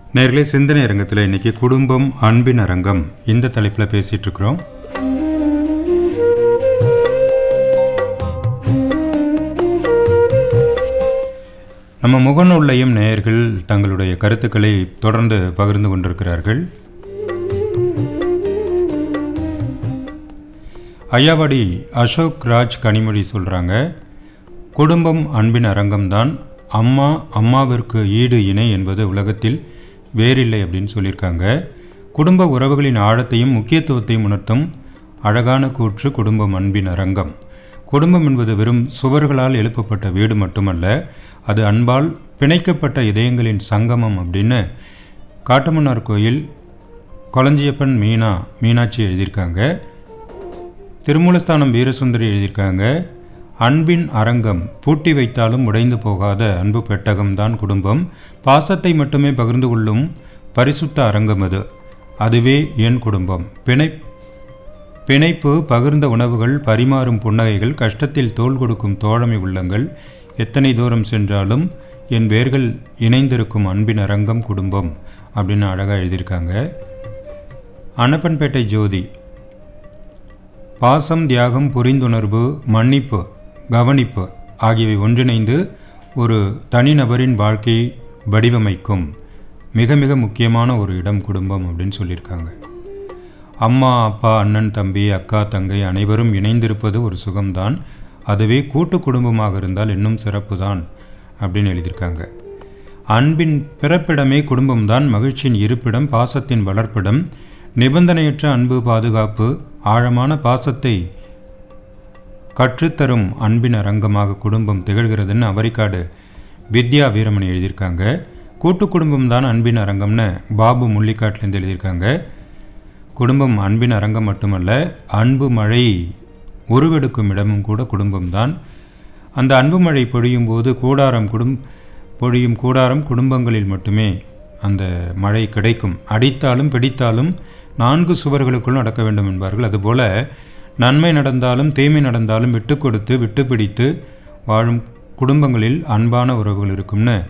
நேர்களே சிந்தனை அரங்கத்தில் இன்னைக்கு குடும்பம் அன்பின் அரங்கம் இந்த தலைப்பில் பேசிட்டு இருக்கிறோம் நம்ம முகநூல்லையும் நேயர்கள் தங்களுடைய கருத்துக்களை தொடர்ந்து பகிர்ந்து கொண்டிருக்கிறார்கள் ஐயாவாடி அசோக் ராஜ் கனிமொழி சொல்கிறாங்க குடும்பம் அன்பின் அரங்கம்தான் அம்மா அம்மாவிற்கு ஈடு இணை என்பது உலகத்தில் வேறில்லை அப்படின்னு சொல்லியிருக்காங்க குடும்ப உறவுகளின் ஆழத்தையும் முக்கியத்துவத்தையும் உணர்த்தும் அழகான கூற்று குடும்பம் அன்பின் அரங்கம் குடும்பம் என்பது வெறும் சுவர்களால் எழுப்பப்பட்ட வீடு மட்டுமல்ல அது அன்பால் பிணைக்கப்பட்ட இதயங்களின் சங்கமம் அப்படின்னு காட்டுமன்னார் கோயில் கொளஞ்சியப்பன் மீனா மீனாட்சி எழுதியிருக்காங்க திருமூலஸ்தானம் வீரசுந்தரி எழுதியிருக்காங்க அன்பின் அரங்கம் பூட்டி வைத்தாலும் உடைந்து போகாத அன்பு பெட்டகம்தான் குடும்பம் பாசத்தை மட்டுமே பகிர்ந்து கொள்ளும் பரிசுத்த அரங்கம் அது அதுவே என் குடும்பம் பிணை பிணைப்பு பகிர்ந்த உணவுகள் பரிமாறும் புன்னகைகள் கஷ்டத்தில் தோள் கொடுக்கும் தோழமை உள்ளங்கள் எத்தனை தூரம் சென்றாலும் என் வேர்கள் இணைந்திருக்கும் அன்பின் அரங்கம் குடும்பம் அப்படின்னு அழகாக எழுதியிருக்காங்க அன்னப்பன்பேட்டை ஜோதி பாசம் தியாகம் புரிந்துணர்வு மன்னிப்பு கவனிப்பு ஆகியவை ஒன்றிணைந்து ஒரு தனிநபரின் வாழ்க்கையை வடிவமைக்கும் மிக மிக முக்கியமான ஒரு இடம் குடும்பம் அப்படின்னு சொல்லியிருக்காங்க அம்மா அப்பா அண்ணன் தம்பி அக்கா தங்கை அனைவரும் இணைந்திருப்பது ஒரு சுகம்தான் அதுவே கூட்டு குடும்பமாக இருந்தால் இன்னும் சிறப்பு தான் அப்படின்னு எழுதியிருக்காங்க அன்பின் பிறப்பிடமே குடும்பம்தான் மகிழ்ச்சியின் இருப்பிடம் பாசத்தின் வளர்ப்பிடம் நிபந்தனையற்ற அன்பு பாதுகாப்பு ஆழமான பாசத்தை கற்றுத்தரும் அன்பின் அரங்கமாக குடும்பம் திகழ்கிறதுன்னு அவரிக்காடு வித்யா வீரமணி எழுதியிருக்காங்க கூட்டு குடும்பம் தான் அன்பின் அரங்கம்னு பாபு முள்ளிக்காட்டிலேருந்து எழுதியிருக்காங்க குடும்பம் அன்பின் அரங்கம் மட்டுமல்ல அன்பு மழை உருவெடுக்கும் இடமும் கூட குடும்பம்தான் அந்த அன்பு மழை பொழியும் போது கூடாரம் குடும் பொழியும் கூடாரம் குடும்பங்களில் மட்டுமே அந்த மழை கிடைக்கும் அடித்தாலும் பிடித்தாலும் நான்கு சுவர்களுக்குள் நடக்க வேண்டும் என்பார்கள் அதுபோல நன்மை நடந்தாலும் தீமை நடந்தாலும் விட்டு கொடுத்து விட்டு பிடித்து வாழும் குடும்பங்களில் அன்பான உறவுகள் இருக்கும்னு